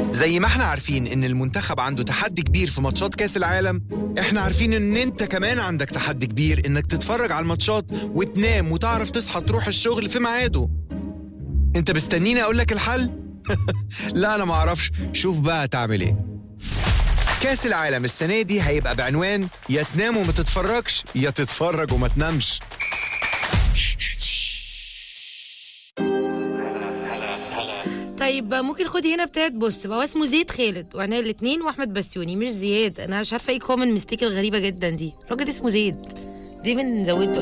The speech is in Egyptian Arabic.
زي ما احنا عارفين ان المنتخب عنده تحدي كبير في ماتشات كاس العالم احنا عارفين ان انت كمان عندك تحدي كبير انك تتفرج على الماتشات وتنام وتعرف تصحى تروح الشغل في ميعاده انت مستنيني اقول لك الحل لا انا ما اعرفش شوف بقى تعمل ايه كاس العالم السنه دي هيبقى بعنوان يا تنام وما تتفرجش يا تتفرج وما تنامش طيب ممكن خدي هنا بتاعت بص بقى هو اسمه زيد خالد وانا الاثنين واحمد بسيوني مش زياد انا مش عارفه ايه كومن ميستيك الغريبه جدا دي راجل اسمه زيد دي بنزود له